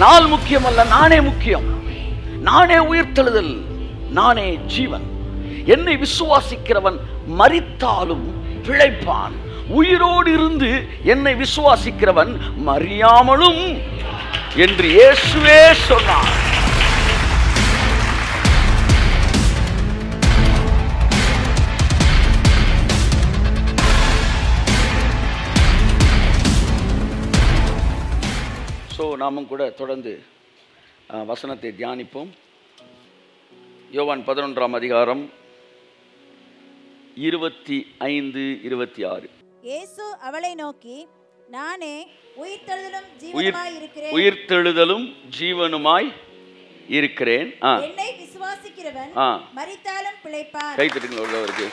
நாள் முக்கியம் அல்ல நானே முக்கியம் நானே உயிர்த்தெழுதல் நானே ஜீவன் என்னை விசுவாசிக்கிறவன் மரித்தாலும் பிழைப்பான் உயிரோடு இருந்து என்னை விசுவாசிக்கிறவன் மறியாமலும் என்று இயேசுவே சொன்னார் ஸோ நாமும் கூட தொடர்ந்து அஹ், வசனத்தை தியானிப்போம் யோவான் பதினொன்றாம் அதிகாரம் இருபத்தி ஐந்து இருபத்தி ஆறு இயேசு அவளை நோக்கி நானே உயிர்த்தெழுதலும் உயிர் ஜீவனுமாய் இருக்கிறேன் உயிர்த்தெழுதலும் ஜீவனுமாய் இருக்கிறேன் ஆ என்னை விசுவாசிக்கிறவன் ஆ. மரித்தாலும் பிழைப்பான் கை தட்டுங்க உள்ளவருக்கு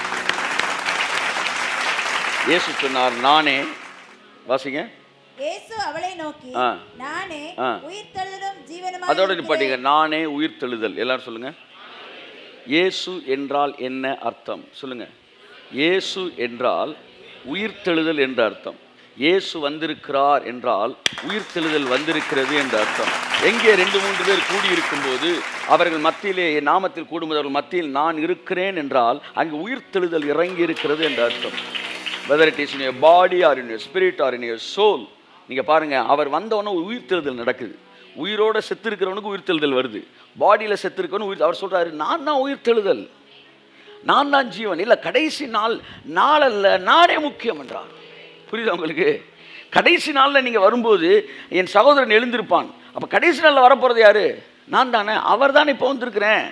இயேசு சொன்னார் நானே வாசிங்க இயேசு அவளை நோக்கி ஆ. நானே ஆ. உயிர்த்தெழுதலும் ஜீவனுமாய் அதோட இருக்கிறேன். நிப்பாட்டிங்க நானே உயிர்த்தெழுதல் எல்லாரும் சொல்லுங்க இயேசு என்றால் என்ன அர்த்தம் சொல்லுங்க இயேசு என்றால் உயிர்த்தெழுதல் என்ற அர்த்தம் இயேசு வந்திருக்கிறார் என்றால் உயிர்த்தெழுதல் வந்திருக்கிறது என்ற அர்த்தம் எங்கே ரெண்டு மூன்று பேர் கூடியிருக்கும்போது அவர்கள் மத்தியிலே என் நாமத்தில் கூடும்போது அவர்கள் மத்தியில் நான் இருக்கிறேன் என்றால் அங்கு உயிர்த்தெழுதல் இறங்கி இருக்கிறது என்ற அர்த்தம் whether it is in your body or in your spirit or in your soul நீங்கள் பாருங்கள் அவர் வந்தவொடனே உயிர்த்தெழுதல் நடக்குது உயிரோட செத்து இருக்கிறவனுக்கு உயிர்த்தெழுதல் வருது பாடியில் செத்து இருக்கவனு உயிர் அவர் சொல்கிறாரு நான் தான் உயிர்த்தெழுதல் நான் தான் ஜீவன் இல்லை கடைசி நாள் நாள் அல்ல நானே முக்கியம் என்றார் புரியுதா உங்களுக்கு கடைசி நாளில் நீங்கள் வரும்போது என் சகோதரன் எழுந்திருப்பான் அப்போ கடைசி நாளில் வரப்போகிறது யாரு நான் தானே அவர் தானே இப்போ வந்திருக்கிறேன்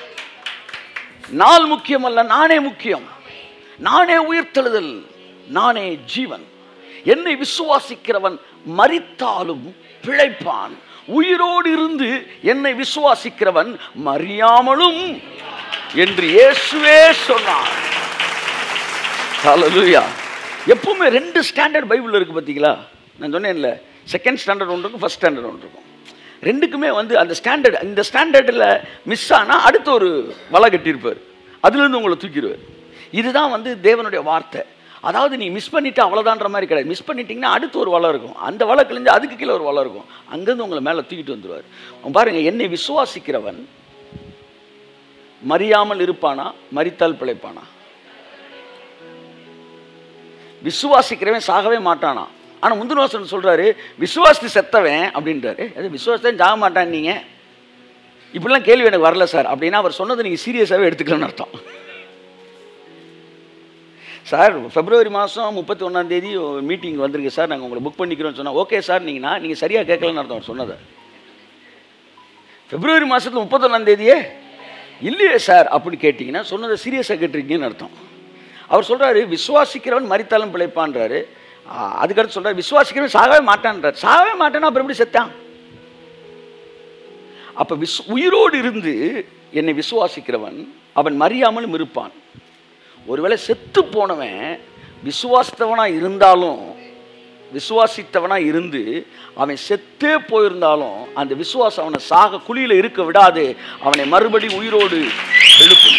நாள் முக்கியம் அல்ல நானே முக்கியம் நானே உயிர்த்தெழுதல் நானே ஜீவன் என்னை விசுவாசிக்கிறவன் மரித்தாலும் பிழைப்பான் உயிரோடு இருந்து என்னை விசுவாசிக்கிறவன் மறியாமலும் என்று இயேசுவே சொன்னார் ஹalleluya எப்பவுமே ரெண்டு ஸ்டாண்டர்ட் பைபிள் இருக்கு பார்த்தீங்களா நான் சொன்னேன்ல செகண்ட் ஸ்டாண்டர்ட் ஒன்று இருக்கும் ஃபர்ஸ்ட் ஸ்டாண்டர்ட் ஒன்று இருக்கும் ரெண்டுக்குமே வந்து அந்த ஸ்டாண்டர்ட் இந்த ஸ்டாண்டர்டில் மிஸ் ஆனால் அடுத்த ஒரு வலை கட்டியிருப்பார் அதுலேருந்து உங்களை தூக்கிடுவார் இதுதான் வந்து தேவனுடைய வார்த்தை அதாவது நீ மிஸ் பண்ணிட்டு அவ்வளோதான்ற மாதிரி கிடையாது மிஸ் பண்ணிட்டீங்கன்னா அடுத்து ஒரு வலை இருக்கும் அந்த வலை கிழிஞ்சு அதுக்கு கீழே ஒரு வலை இருக்கும் அங்கேருந்து உங்களை மேலே தூக்கிட்டு வந்துடுவார் அவன் பாருங்க என்னை விசுவாசிக்கிறவன் மறியாமல் இருப்பானா மரித்தால் பிழைப்பானா விசுவாசிக்கிறவன் சாகவே மாட்டானா ஆனால் முந்தின வாசன் சொல்கிறாரு விசுவாசி செத்தவன் அப்படின்றாரு அது விசுவாசத்தன் சாக மாட்டான் நீங்கள் இப்படிலாம் கேள்வி எனக்கு வரல சார் அப்படின்னா அவர் சொன்னதை நீங்கள் சீரியஸாகவே எடுத்துக்கலன்னு அர்த்தம் சார் பிப்ரவரி மாதம் முப்பத்தி ஒன்றாந்தேதி மீட்டிங் வந்திருக்கு சார் நாங்கள் உங்களை புக் பண்ணிக்கிறோம்னு சொன்னால் ஓகே சார் நீங்கள் நான் நீங்கள் சரியாக கேட்கலன்னு அர்த்தம் அவர் சொன்னதை பிப்ரவரி மாதத்தில் முப்பத்தொன்னாந்தேதியே இல்லையே சார் அப்படி கேட்டிங்கன்னா சொன்னதை சீரியஸாக கேட்டிருக்கீங்கன்னு அர்த்தம் அவர் சொல்கிறாரு விசுவாசிக்கிறவன் மரித்தாலும் பிழைப்பான்றாரு ஆ, அதுக்கடுத்து சொல்கிறார் விசுவாசிக்கிறவன் சாகவே மாட்டான்றார் சாகவே மாட்டானா அப்புறம் எப்படி செத்தான் அப்போ விஸ் உயிரோடு இருந்து என்னை விசுவாசிக்கிறவன் அவன் மறியாமலும் இருப்பான் ஒருவேளை செத்து போனவன் விசுவாசித்தவனாக இருந்தாலும் விசுவாசித்தவனாக இருந்து அவன் செத்தே போயிருந்தாலும் அந்த விசுவாசம் அவனை சாக குழியில் இருக்க விடாது அவனை மறுபடி உயிரோடு எழுப்பும்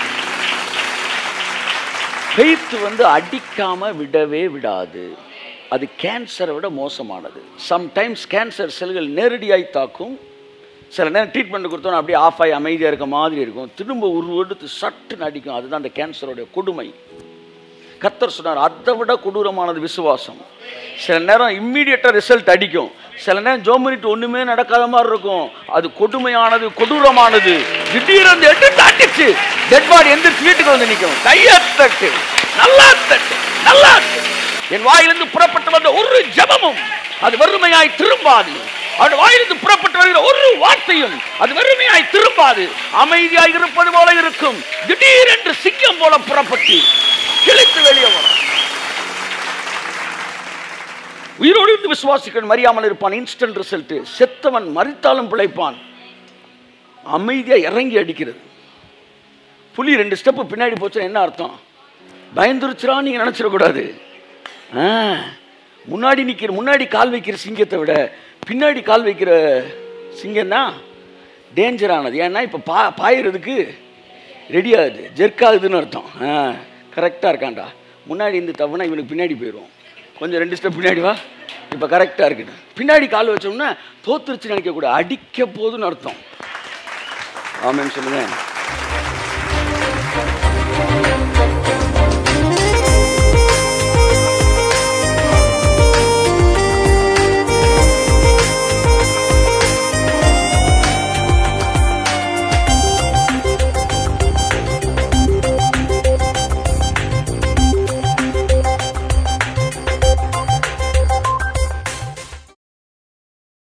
ஃபெய்த் வந்து அடிக்காம விடவே விடாது அது கேன்சரை விட மோசமானது சம்டைம்ஸ் கேன்சர் செல்கள் நேரடியாய் தாக்கும் சில நேரம் ட்ரீட்மெண்ட் கொடுத்தோன்னா அப்படியே ஆஃப் ஆகி அமைதியாக இருக்க மாதிரி இருக்கும் திரும்ப ஒரு எடுத்து சட்டுன்னு அடிக்கும் அதுதான் அந்த கேன்சரோடைய கொடுமை கத்தர் சொன்னார் அதை விட கொடூரமானது விசுவாசம் சில நேரம் இம்மீடியட்டாக ரிசல்ட் அடிக்கும் சில நேரம் ஜோமனிட்டு ஒன்றுமே நடக்காத மாதிரி இருக்கும் அது கொடுமையானது கொடூரமானது திடீர்னு எட்டு தாட்டிச்சு டெட் பாடி எந்த வீட்டுக்கு வந்து நிற்கும் கையை தட்டு நல்லா தட்டு நல்லா தட்டு. என் வாயிலிருந்து புறப்பட்டு வந்த ஒரு ஜெபமும் அது வெறுமையாய் திரும்பாது அவன் வாயிலிருந்து புறப்பட்டு வருகிற ஒரு வார்த்தையும் அது வெறுமையாய் திரும்பாது அமைதியாய் இருப்பது போல இருக்கும் திடீரென்று சிங்கம் போல புறப்பட்டு கிழித்து வெளியே வரும் உயிரோடு இருந்து விசுவாசிக்கிறவன் மறியாமல் இருப்பான் இன்ஸ்டன்ட் ரிசல்ட் செத்தவன் மறித்தாலும் பிழைப்பான் அமைதியா இறங்கி அடிக்கிறது புலி ரெண்டு ஸ்டெப்பு பின்னாடி போச்சுன்னா என்ன அர்த்தம் பயந்துருச்சுரா நீங்க நினைச்சிடக்கூடாது ஆ, முன்னாடி நிற்கிற முன்னாடி கால் வைக்கிற சிங்கத்தை விட பின்னாடி கால் வைக்கிற சிங்கம் தான் டேஞ்சரானது ஏன்னா இப்போ பா பாயிறதுக்கு ரெடி ஆகுது ஜெர்க் ஆகுதுன்னு அர்த்தம் ஆ கரெக்டாக இருக்கான்டா முன்னாடி இருந்து தவணை இவனுக்கு பின்னாடி போயிடும் கொஞ்சம் ரெண்டு ஸ்டெப் பின்னாடி வா இப்போ கரெக்டாக இருக்குது பின்னாடி கால் வச்சோம்னா தோத்துருச்சு நினைக்கக்கூடாது அடிக்க போதுன்னு அர்த்தம் ஆமென்னு சொல்லுங்க